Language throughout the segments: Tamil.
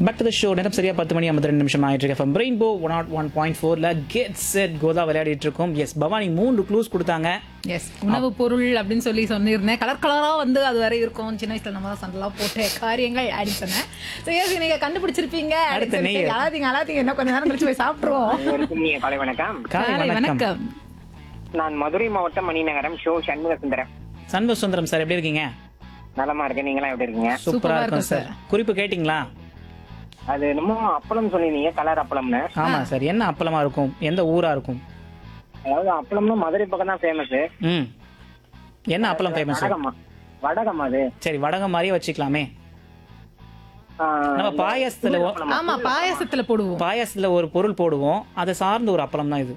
பேக் டு த ஷோ நேரம் சரியா பத்து மணி ஐம்பத்தி ரெண்டு நிமிஷம் ஆயிட்டு இருக்கு from rainbow one nought one point ஃபோர்ல கெட் செட் கோதா விளையாடிட்டு இருக்கோம் எஸ் பவானி மூன்று க்ளூஸ் கொடுத்தாங்க எஸ் உணவு பொருள் அப்படின்னு சொல்லி சொல்லியிருந்தேன் கலர் கலரா வந்து அது வரை இருக்கும் சின்ன வயசுல நம்ம தான் சண்டெல்லாம் போட்ட காரியங்கள் அப்படின்னு சொன்னேன் ஸோ எஸ் நீங்க கண்டுபிடிச்சிருப்பீங்க அடுத்த அப்படின்னு நேயர். சொல்லி அழாதீங்க அழாதீங்க இன்னும் கொஞ்ச நேரம் கழிச்சு போய் சாப்பிட்டுருவோம் அனைவருக்கும் இனிய காலை வணக்கம் காலை காலை வணக்கம் வணக்கம் நான் மதுரை மாவட்டம் மணிநகரம் ஷோ சண்முக சுந்தரம் சண்முக சுந்தரம் சார் எப்படி இருக்கீங்க நலமா இருக்கேன் நீங்களாம் எப்படி இருக்கீங்க சூப்பரா சூப்பரா இருக்கும் இருக்கும் சார் குறிப்பு கேட்டிங்களா அது என்னமோ அப்பளம் சொல்லிருந்தீங்க கலர் அப்பளம்னு ஆமா சார் என்ன அப்பளமா இருக்கும் எந்த ஊரா இருக்கும் அதாவது அப்பளம்னா மதுரை பக்கம் தான் ஃபேமஸ் ம் என்ன அப்பளம் ஃபேமஸ் வடகமா வடகம் அது சரி வடகம் மாதிரியே வச்சுக்கலாமே ஆ, நம்ம பாயாசத்துல ஒ- ஆமா பாயாசத்துல போடுவோம் பாயாசத்துல ஒரு பொருள் போடுவோம் அதை சார்ந்த ஒரு அப்பளம் தான் இது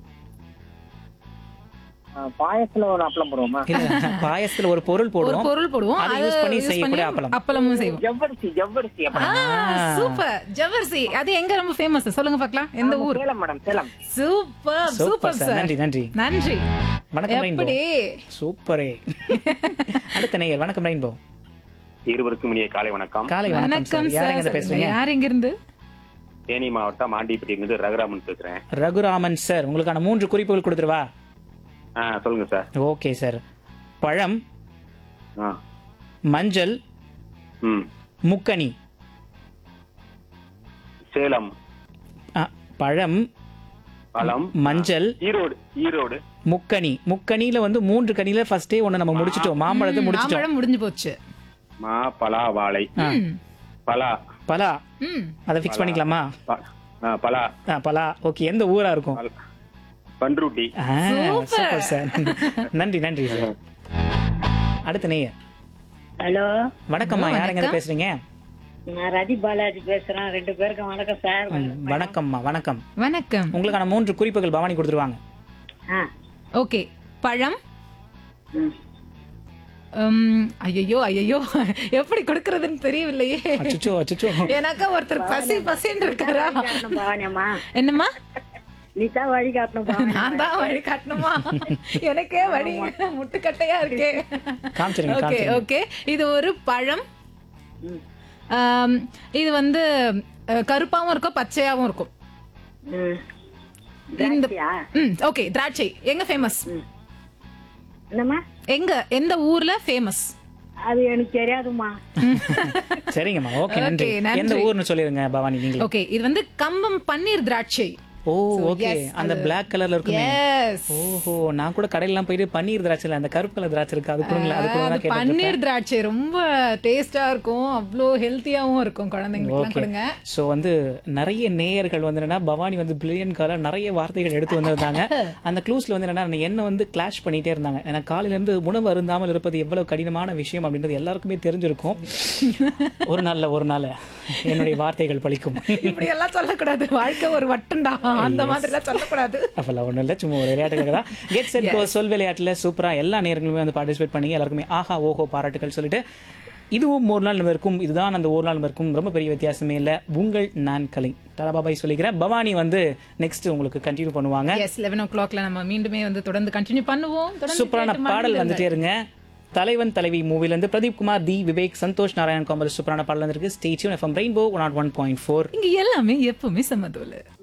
ஆ, பாயசத்துல ஒரு அப்பளம் போடுவோமா இல்ல பாயாசத்துல ஒரு பொருள் ஒரு போடுவோம் பொருள் போடுவோம் அதை அதை use பண்ணி use செய்யக்கூடிய அப்பளம். அப்பளமும் செய்வோம் ஜவ்வரிசி ஜவ்வரிசி அப்பளம் சூப்பர் ஜவர்சி அது எங்க ரொம்ப ஃபேமஸ் சொல்லுங்க பார்க்கலாம் எந்த ஊர் Salem madam Salem super super super sir sir நன்றி நன்றி நன்றி வணக்கம் ரெயின்போ எப்படி சூப்பரே அடுத்த நேயர் வணக்கம் ரெயின்போ இருவருக்கும் இனிய காலை வணக்கம் காலை வணக்கம் வணக்கம் சார் யார் சார் எங்க பேசுறீங்க யார் எங்க இருந்து தேனி மாவட்டம் ஆண்டிப்பட்டியிலிருந்து ரகுராமன் பேசுறேன் ரகுராமன் சார் உங்களுக்கான மூன்று குறிப்புகள் கொடுத்துருவா ஆ சொல்லுங்க சார் ஓகே சார் பழம் ஆ மஞ்சள் ம் முக்கனி சேலம் ஆ, பழம் பழம் மஞ்சள் ஈரோடு ஈரோடு முக்கனி முக்கனியில வந்து மூன்று கனியில ஃபர்ஸ்டே ஒண்ணு நம்ம முடிச்சிட்டோம் மாம்பழத்தை முடிச்சிட்டோம் மாம்பழம் முடிஞ்சு போச்சு மா பலா வாழை ம். பலா பலா ம். அதை ஃபிக்ஸ் பண்ணிக்கலாமா ப- ஆ, பலா ஆ, பலா ஓகே எந்த ஊரா இருக்கும் பல- பன்ருட்டி ஆ, சூப்பர் சார் நன்றி நன்றி சார் அடுத்த நேயர் ஹலோ வணக்கம்மா யார் எங்க பேசுறீங்க நான் ரதி பாலாஜி பேசுறேன் ரெண்டு பேருக்கும் வணக்கம் சார் ம், வணக்கம்மா வணக்கம் வணக்கம் உங்களுக்கான மூன்று குறிப்புகள் பவானி கொடுத்துருவாங்க ஆ ஓகே பழம் ம். ஐயோ ஐயோ எப்படி கொடுக்கறதுன்னு தெரியவில்லையே அச்சுச்சோ அச்சுச்சோ எனக்கா ஒருத்தர் பசி பசின்னு இருக்காரா காட்டணும் பவானியம்மா என்னம்மா நீ தான் வழி காட்டணும் பவானி நான் தான் வழி காட்டணுமா எனக்கே வழி முட்டுக்கட்டையா இருக்கே காமிச்சிருங்க, ஓகே காமிச்சிருங்க. ஓகே இது ஒரு பழம் ஆம், இது வந்து அஹ், கருப்பாவும் இருக்கும் பச்சையாவும் இருக்கும் ம். இந்த திராட்சையா? ம் ஓகே திராட்சை எங்க ஃபேமஸ் என்னம்மா எங்க எந்த ஊர்ல ஃபேமஸ் அது எனக்கு தெரியாதும்மா சரிங்கம்மா ஓகே நன்றி Okay, நன்றி. எந்த ஊர்னு சொல்லிருங்க பவானி நீங்க ஓகே இது வந்து கம்பம் பன்னீர் திராட்சை ஓ ஓகே yes, அந்த அது- பிளாக் கலர்ல இருக்குமே எஸ் ஓஹோ நான் கூட கடையெல்லாம் போயிட்டு பன்னீர் திராட்சை இல்ல, அந்த கருப்பு கலர் திராட்சை இருக்கு அது கொடுங்களா அது கூட தான் கேட்டேன் பன்னீர் திராட்சை ரொம்ப டேஸ்டா இருக்கும் அவ்வளோ ஹெல்த்தியாவும் இருக்கும் குழந்தைங்களுக்குலாம் ஓகே கொடுங்க சோ வந்து நிறைய நேயர்கள் வந்து என்னன்னா பவானி வந்து பில்லியன் கால நிறைய வார்த்தைகள் எடுத்து வந்திருந்தாங்க அந்த க்ளூஸ்ல வந்து என்னன்னா என்ன வந்து கிளாஷ் பண்ணிட்டே இருந்தாங்க ஏன்னா காலையில இருந்து உணவு அருந்தாமல் இருப்பது எவ்வளவு கடினமான விஷயம் அப்படின்றது எல்லாருக்குமே தெரிஞ்சிருக்கும் ஒரு நாள்ல ஒரு நாள் என்னுடைய வார்த்தைகள் பலிக்கும் இப்படி எல்லாம் சொல்லக்கூடாது வாழ்க்கை ஒரு வட்டம்டா அந்த மாதிரி எல்லாம் சொல்லக்கூடாது அப்பெல்லாம் ஒன்றும் இல்லை சும்மா ஒரு விளையாட்டுக்காக தான் கெட் செட் கோ சொல் விளையாட்டில் சூப்பராக எல்லா நேரங்களுமே வந்து பார்ட்டிசிபேட் பண்ணி எல்லாருக்குமே ஆஹா ஓஹோ பாராட்டுகள் சொல்லிட்டு இதுவும் ஒரு நாள் நம்ம இருக்கும் இதுதான் அந்த ஒரு நாள் நம்ம இருக்கும் ரொம்ப பெரிய வித்தியாசமே இல்லை உங்கள் நான் கலை தலபாபாய் சொல்லிக்கிறேன் பவானி வந்து நெக்ஸ்ட் உங்களுக்கு கண்டினியூ பண்ணுவாங்க எஸ் லெவன் ஓ கிளாக்ல நம்ம மீண்டுமே வந்து தொடர்ந்து கண்டினியூ பண்ணுவோம் தொடர்ந்து சூப்பரான கேட்டு பாடல் மகிழுங்கள். வந்துட்டே இருங்க தலைவன் தலைவி மூவில இருந்து பிரதீப் குமார் தி விவேக் சந்தோஷ் நாராயண் காமல் சூப்பரான பாடல் வந்திருக்கு stay tuned FM rainbow one nought one point four இங்க எல்லாமே எப்பவுமே சமதோல